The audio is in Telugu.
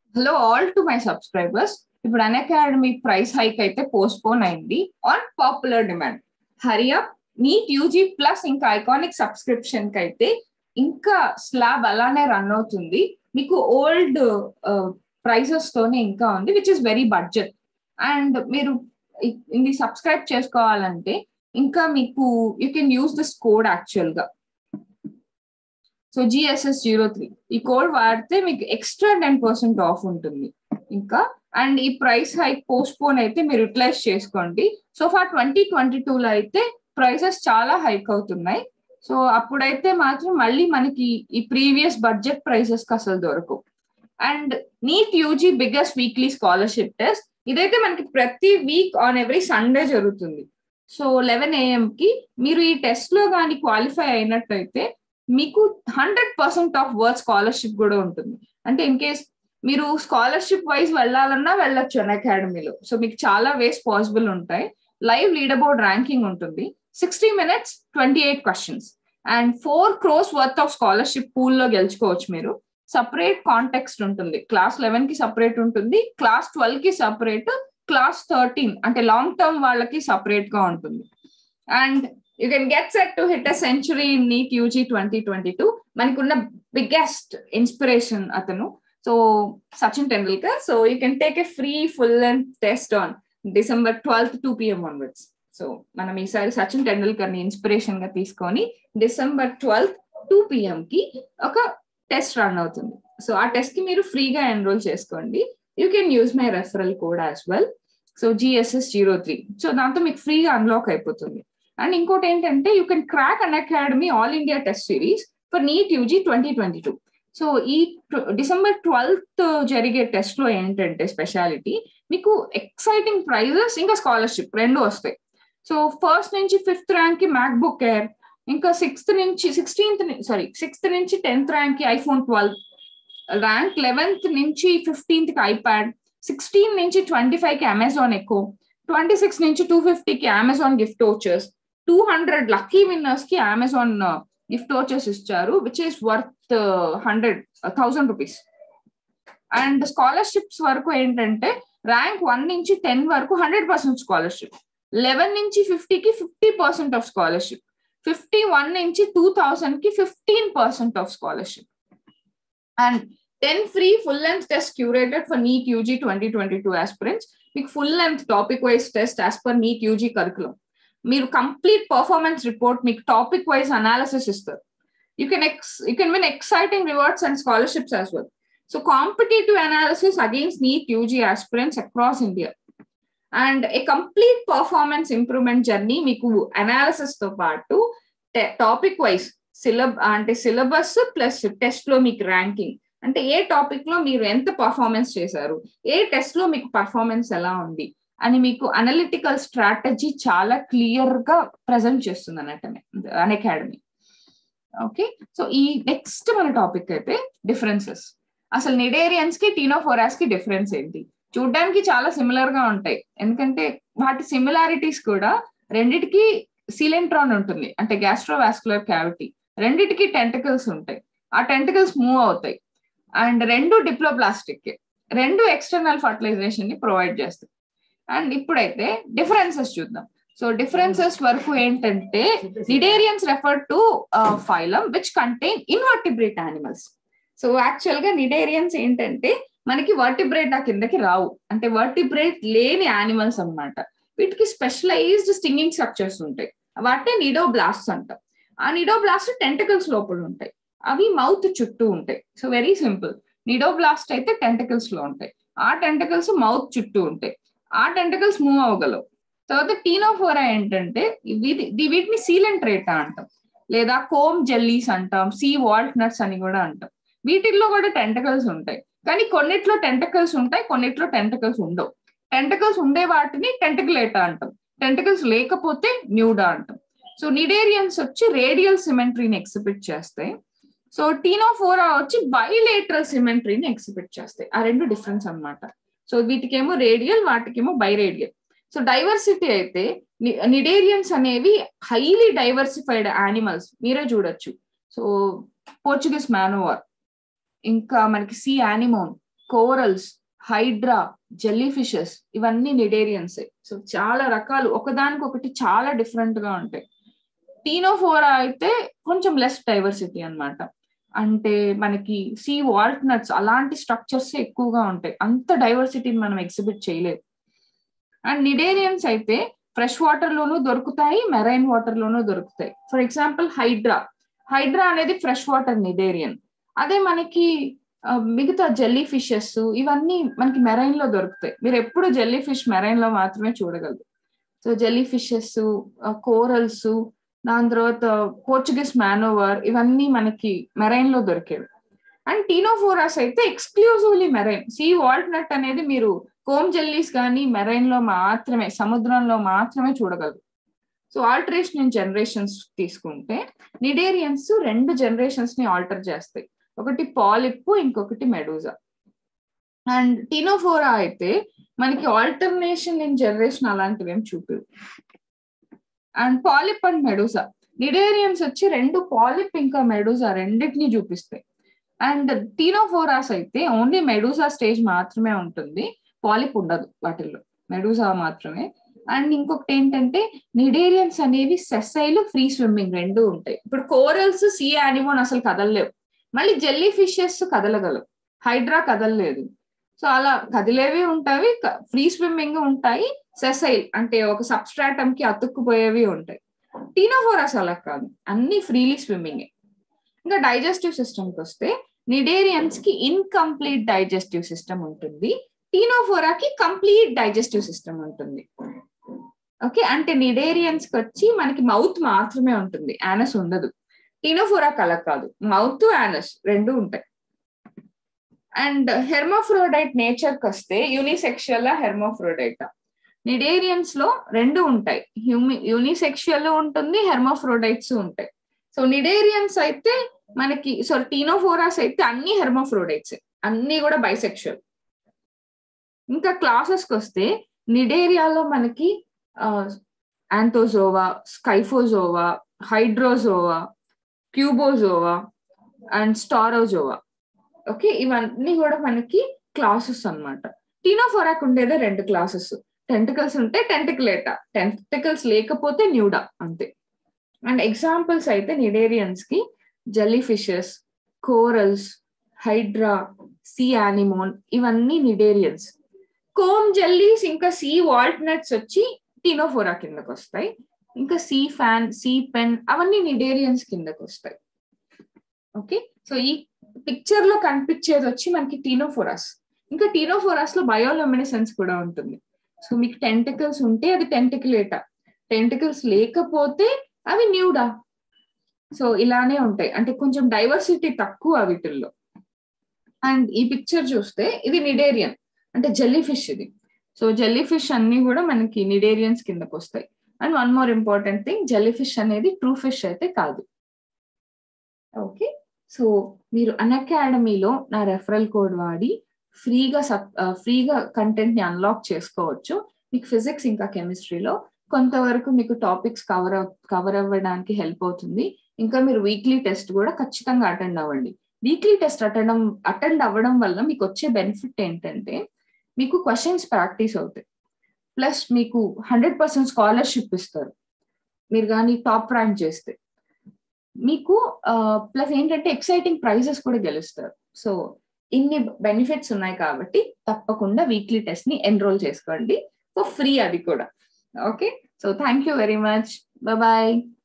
hello all to my subscribers ఇప్పుడు అన్ అకాడమీ ప్రైస్ హైక్ అయితే పోస్ట్పోన్ అయింది on popular demand hurry up NEET UG plus ఇంకా ఐకానిక్ సబ్స్క్రిప్షన్ కి అయితే ఇంకా స్లాబ్ అలానే రన్ అవుతుంది మీకు ఓల్డ్ ప్రైసెస్ తోనే ఇంకా ఉంది which is very budget and మీరు ఇది సబ్స్క్రైబ్ చేసుకోవాలంటే ఇంకా మీకు you can use this code actual గా సో జిఎస్ఎస్ జీరో త్రీ ఈ కోడ్ వాడితే మీకు ఎక్స్ట్రా టెన్ పర్సెంట్ ఆఫ్ ఉంటుంది ఇంకా అండ్ ఈ ప్రైస్ హైక్ పోస్ట్ పోన్ అయితే మీరు యూటిలైజ్ చేసుకోండి so far twenty twenty two లో అయితే ప్రైసెస్ చాలా హైక్ అవుతున్నాయి సో అప్పుడైతే మాత్రం మళ్ళీ మనకి ఈ ప్రీవియస్ బడ్జెట్ ప్రైసెస్ కి అసలు దొరకవు and NEET UG biggest weekly scholarship test ఇదైతే మనకి ప్రతి వీక్ ఆన్ ఎవ్రీ సండే జరుగుతుంది సో లెవెన్ ఏఎం కి మీరు ఈ టెస్ట్ లో కానీ క్వాలిఫై అయినట్టయితే మీకు hundred percent of word scholarship కూడా ఉంటుంది అంటే ఇన్ కేస్ మీరు స్కాలర్షిప్ వైజ్ వెళ్ళాలన్నా వెళ్ళొచ్చు అన్ అకాడమీలో సో మీకు చాలా వేస్ పాసిబుల్ ఉంటాయి లైవ్ లీడర్ బోర్డ్ ర్యాంకింగ్ ఉంటుంది sixty minutes twenty eight questions and four crores worth of scholarship పూల్లో గెలుచుకోవచ్చు మీరు సపరేట్ కాంటెక్స్ట్ ఉంటుంది క్లాస్ లెవెన్ కి సపరేట్ ఉంటుంది క్లాస్ ట్వెల్వ్ కి సపరేట్ క్లాస్ థర్టీన్ అంటే లాంగ్ టర్మ్ వాళ్ళకి సపరేట్ గా ఉంటుంది and you can get set to hit a century in NEET UG twenty twenty two మనకున్న బిగ్గెస్ట్ ఇన్స్పిరేషన్ అతను so Sachin Tendulkar so you can take a free full and test on December twelfth two PM onwards so మనం ఈసారి సచిన్ టెండూల్కర్ ని ఇన్స్పిరేషన్ గా తీసుకొని డిసెంబర్ ట్వెల్త్ టూ పిఎం కి ఒక టెస్ట్ రన్ అవుతుంది సో ఆ టెస్ట్ కి మీరు ఫ్రీగా ఎన్రోల్ చేసుకోండి you can use my referral code as well so GSS zero three so దాంతో మీకు ఫ్రీగా అన్లాక్ అయిపోతుంది అండ్ ఇంకోటి ఏంటంటే you can crack Unacademy all India test series for NEET UG twenty twenty two so ఈ డిసెంబర్ ట్వెల్త్ జరిగే టెస్ట్ లో ఏంటంటే స్పెషాలిటీ మీకు ఎక్సైటింగ్ ప్రైజెస్ ఇంకా స్కాలర్షిప్ రెండు వస్తాయి సో ఫస్ట్ నుంచి ఫిఫ్త్ ర్యాంక్ కి మ్యాక్ బుక్ ఎయిర్ ఇంకా సిక్స్త్ నుంచి సిక్స్టీన్త్ సారీ సిక్స్త్ నుంచి టెన్త్ ర్యాంక్ కి ఐఫోన్ ట్వెల్వ్ ర్యాంక్ లెవెన్త్ నుంచి ఫిఫ్టీన్త్ కి ఐప్యాడ్ సిక్స్టీన్ నుంచి ట్వంటీ ఫైవ్ కి అమెజాన్ ఎక్కువ ట్వంటీ సిక్స్ నుంచి టూ ఫిఫ్టీకి Amazon gift vouchers two hundred lucky winners కి అమెజాన్ గిఫ్ట్ వచ్చర్స్ ఇచ్చారు which is worth hundred thousand rupees and scholarships వరకు ఏంటంటే ర్యాంక్ వన్ నుంచి టెన్ వరకు హండ్రెడ్ పర్సెంట్ స్కాలర్షిప్ లెవెన్ నుంచి ఫిఫ్టీకి fifty percent of scholarship fifty one నుంచి టూ థౌసండ్ కి fifteen percent of scholarship and ten free full length test curated for NEET UG twenty twenty two aspirants మీకు full length topic wise test as per NEET UG curriculum మీరు కంప్లీట్ పర్ఫార్మెన్స్ రిపోర్ట్ మీకు టాపిక్ వైజ్ అనాలిసిస్ ఇస్తారు you can ex you can win exciting rewards and scholarships as well so competitive analysis against neat UG aspirants across India and a complete performance improvement journey మీకు అనాలిసిస్ తో పాటు టాపిక్ వైజ్ సిలబ్ అంటే సిలబస్ ప్లస్ టెస్ట్ లో మీకు ర్యాంకింగ్ అంటే ఏ టాపిక్ లో మీరు ఎంత పర్ఫార్మెన్స్ చేశారు ఏ టెస్ట్ లో మీకు పర్ఫార్మెన్స్ ఎలా ఉంది అని మీకు అనలిటికల్ స్ట్రాటజీ చాలా క్లియర్ గా ప్రజెంట్ చేస్తుంది అన్నట్టు అన్ అకాడమీ ఓకే సో ఈ నెక్స్ట్ మన టాపిక్ అయితే డిఫరెన్సెస్ అసలు నిడేరియన్స్ కి టీనోఫోరాస్ కి డిఫరెన్స్ ఏంటి చూడ్డానికి చాలా సిమిలర్ గా ఉంటాయి ఎందుకంటే వాటి సిమిలారిటీస్ కూడా రెండిటికి సీలెంట్రాన్ ఉంటుంది అంటే గ్యాస్ట్రోవాస్కులర్ క్యావిటీ రెండిటికి టెంటకల్స్ ఉంటాయి ఆ టెంటకల్స్ మూవ్ అవుతాయి అండ్ రెండు డిప్లోప్లాస్టిక్ రెండు ఎక్స్టర్నల్ ఫర్టిలైజేషన్ ని ప్రొవైడ్ చేస్తాయి అండ్ ఇప్పుడైతే డిఫరెన్సెస్ చూద్దాం సో డిఫరెన్సెస్ వరకు ఏంటంటే cnidarians refer to phylum which contain invertebrate animals so actual గా నిడేరియన్స్ ఏంటంటే మనకి వర్టిబ్రేట్ ఆ కిందకి రావు అంటే వర్టిబ్రేట్ లేని యానిమల్స్ అనమాట వీటికి స్పెషలైజ్డ్ స్టింగింగ్ స్ట్రక్చర్స్ ఉంటాయి వాటిని నిడో బ్లాస్ట్ అంటాం ఆ నిడో బ్లాస్ట్ టెంటకల్స్ లోపల ఉంటాయి అవి మౌత్ చుట్టూ ఉంటాయి so very simple cnidoblast అయితే టెంటకల్స్ లో ఉంటాయి ఆ టెంటకల్స్ మౌత్ చుట్టూ ఉంటాయి ఆ టెంటకల్స్ మూవ్ అవ్వగలవు తర్వాత టీనోఫోరా ఏంటంటే వీటిని సీలెంట్రేటా అంటాం లేదా కోమ్ జెల్లీస్ అంటాం సీ వాల్ట్నట్స్ అని కూడా అంటాం వీటిల్లో కూడా టెంటకల్స్ ఉంటాయి కానీ కొన్నిట్లో టెంటకల్స్ ఉంటాయి కొన్నిట్లో టెంటకల్స్ ఉండవు టెంటకల్స్ ఉండే వాటిని టెంటకులేటా అంటాం టెంటకల్స్ లేకపోతే న్యూడా అంటాం సో నిడేరియన్స్ వచ్చి రేడియల్ సిమెంట్రీని ఎక్సిబిట్ చేస్తాయి సో టీనోఫోరా వచ్చి బైలేటరల్ సిమెంట్రీని ఎక్సిబిట్ చేస్తాయి ఆ రెండు డిఫరెన్స్ అనమాట సో వీటికేమో రేడియల్ వాటికేమో బైరేడియల్ సో డైవర్సిటీ అయితే నిడేరియన్స్ అనేవి హైలీ డైవర్సిఫైడ్ యానిమల్స్ మీరే చూడొచ్చు సో పోర్చుగీస్ మ్యానోవర్ ఇంకా మనకి sea anemone corals hydra jelly fishes ఇవన్నీ నిడేరియన్స్ సో చాలా రకాలు ఒకదానికి ఒకటి చాలా డిఫరెంట్ గా ఉంటాయి టీనోఫోరా అయితే కొంచెం లెస్ డైవర్సిటీ అనమాట అంటే మనకి సీ వాల్ట్ నట్స్ అలాంటి స్ట్రక్చర్స్ ఎక్కువగా ఉంటాయి అంత డైవర్సిటీని మనం ఎగ్జిబిట్ చేయలేదు అండ్ నిడేరియన్స్ అయితే ఫ్రెష్ వాటర్ లోనూ దొరుకుతాయి మెరైన్ వాటర్ లోనూ దొరుకుతాయి ఫర్ ఎగ్జాంపుల్ హైడ్రా హైడ్రా అనేది ఫ్రెష్ వాటర్ నిడేరియన్ అదే మనకి మిగతా జెల్లీ ఫిషెస్ ఇవన్నీ మనకి మెరైన్ లో దొరుకుతాయి మీరు ఎప్పుడు జెల్లీ ఫిష్ మెరైన్ లో మాత్రమే చూడగలరు సో జెల్లీ ఫిషెస్ కోరల్స్ దాని తర్వాత పోర్చుగీస్ మ్యానోవర్ ఇవన్నీ మనకి మెరైన్ లో దొరికేవి అండ్ టీనోఫోరాస్ అయితే ఎక్స్క్లూజివ్లీ మెరైన్ సీ వాల్ట్నట్ అనేది మీరు కోమ్ జెల్లీస్ కానీ మెరైన్ లో మాత్రమే సముద్రంలో మాత్రమే చూడగలరు సో ఆల్టరేషన్ ఇన్ జనరేషన్స్ తీసుకుంటే నిడేరియన్స్ రెండు జనరేషన్స్ ని ఆల్టర్ చేస్తాయి ఒకటి పాలిప్ ఇంకొకటి మెడూజా అండ్ టీనోఫోరా అయితే మనకి ఆల్టర్నేషన్ ఇన్ జనరేషన్ అలాంటివి ఏం చూపి and polyp and medusa cnidarians వచ్చి రెండు పాలిప్ ఇంకా మెడూసా రెండింటిని చూపిస్తాయి అండ్ టీనోఫోరాస్ అయితే ఓన్లీ మెడూసా స్టేజ్ మాత్రమే ఉంటుంది పాలిప్ ఉండదు వాటిల్లో మెడూసా మాత్రమే అండ్ ఇంకొకటి ఏంటంటే నిడేరియన్స్ అనేవి సెసైలు ఫ్రీ స్విమ్మింగ్ రెండు ఉంటాయి ఇప్పుడు కోరల్స్ సీ యానిమోన్ అసలు కదలలేవు మళ్ళీ జెల్లీ ఫిషెస్ కదలగలవు హైడ్రా కదలలేదు సో అలా కదిలేవి ఉంటాయి ఫ్రీ స్విమ్మింగ్ ఉంటాయి సెసైల్ అంటే ఒక సబ్స్ట్రాటమ్ కి అతుక్కుపోయేవి ఉంటాయి టీనోఫోరాస్ అలా కాదు అన్ని ఫ్రీలీ స్విమ్మింగ్ ఇంకా డైజెస్టివ్ సిస్టమ్కి వస్తే నిడేరియన్స్ కి ఇన్కంప్లీట్ డైజెస్టివ్ సిస్టమ్ ఉంటుంది టీనోఫోరాకి కంప్లీట్ డైజెస్టివ్ సిస్టమ్ ఉంటుంది ఓకే అంటే నిడేరియన్స్ కి వచ్చి మనకి మౌత్ మాత్రమే ఉంటుంది యానస్ ఉండదు టీనోఫోరా కల కాదు మౌత్ యానస్ రెండు ఉంటాయి అండ్ హెర్మోఫ్రోడైట్ నేచర్ కి వస్తే యూనిసెక్షువల్ హెర్మోఫ్రోడైట్ నిడేరియన్స్ లో రెండు ఉంటాయి హ్యూమి యూనిసెక్షువల్ ఉంటుంది హెర్మోఫ్రోడైట్స్ ఉంటాయి సో నిడేరియన్స్ అయితే మనకి సో టీనోఫోరాస్ అయితే అన్ని హెర్మోఫ్రోడైట్స్ అన్ని కూడా బైసెక్షువల్ ఇంకా క్లాసెస్ కి వస్తే నిడేరియాలో మనకి Anthozoa Scyphozoa Hydrozoa Cubozoa and Staurozoa okay ఇవన్నీ కూడా మనకి క్లాసెస్ అనమాట టీనోఫోరాక్ ఉండేదే రెండు క్లాసెస్ టెంటికల్స్ ఉంటే టెంటికలేటా టెంటికల్స్ లేకపోతే న్యూడా అంతే అండ్ ఎగ్జాంపుల్స్ అయితే నిడేరియన్స్ కి jelly fishes corals hydra sea anemone ఇవన్నీ నిడేరియన్స్ కోమ్ జెల్లీస్ ఇంకా సీ వాల్ట్నట్స్ వచ్చి టీనోఫోరా కిందకు వస్తాయి ఇంకా సీ ఫ్యాన్ సీ పెన్ అవన్నీ నిడేరియన్స్ కిందకు వస్తాయి ఓకే సో ఈ పిక్చర్ లో కనిపించేది వచ్చి మనకి టీనోఫోరాస్ ఇంకా టీనోఫోరాస్ లో బయోలమినిసెన్స్ కూడా ఉంటుంది సో మీకు టెంటికల్స్ ఉంటే అది టెంటికలేటా టెంటికల్స్ లేకపోతే అవి న్యూడా సో ఇలానే ఉంటాయి అంటే కొంచెం డైవర్సిటీ తక్కువ వీటిల్లో అండ్ ఈ పిక్చర్ చూస్తే ఇది నిడేరియన్ అంటే జెల్లీ ఫిష్ ఇది సో జెల్లీ ఫిష్ అన్ని కూడా మనకి నిడేరియన్స్ కిందకు వస్తాయి and one more important thing jelly fish అనేది ట్రూ ఫిష్ అయితే కాదు ఓకే సో మీరు అకాడమీలో నా రెఫరల్ కోడ్ వాడి ఫ్రీగా సబ్ ఫ్రీగా కంటెంట్ ని అన్లాక్ చేసుకోవచ్చు మీకు ఫిజిక్స్ ఇంకా కెమిస్ట్రీలో కొంతవరకు మీకు టాపిక్స్ కవర్ కవర్ అవ్వడానికి హెల్ప్ అవుతుంది ఇంకా మీరు వీక్లీ టెస్ట్ కూడా ఖచ్చితంగా అటెండ్ అవ్వండి వీక్లీ టెస్ట్ అటెండ్ అటెండ్ అవ్వడం వల్ల మీకు వచ్చే బెనిఫిట్ ఏంటంటే మీకు క్వశ్చన్స్ ప్రాక్టీస్ అవుతాయి ప్లస్ మీకు హండ్రెడ్ పర్సెంట్ స్కాలర్షిప్ ఇస్తారు మీరు కానీ టాప్ ర్యాంక్ చేస్తే మీకు ప్లస్ ఏంటంటే ఎక్సైటింగ్ ప్రైజెస్ కూడా గెలుస్తారు సో ఇన్ని బెనిఫిట్స్ ఉన్నాయి కాబట్టి తప్పకుండా వీక్లీ టెస్ట్ ని ఎన్రోల్ చేసుకోండి ఫర్ ఫ్రీ అది కూడా okay so thank you very much bye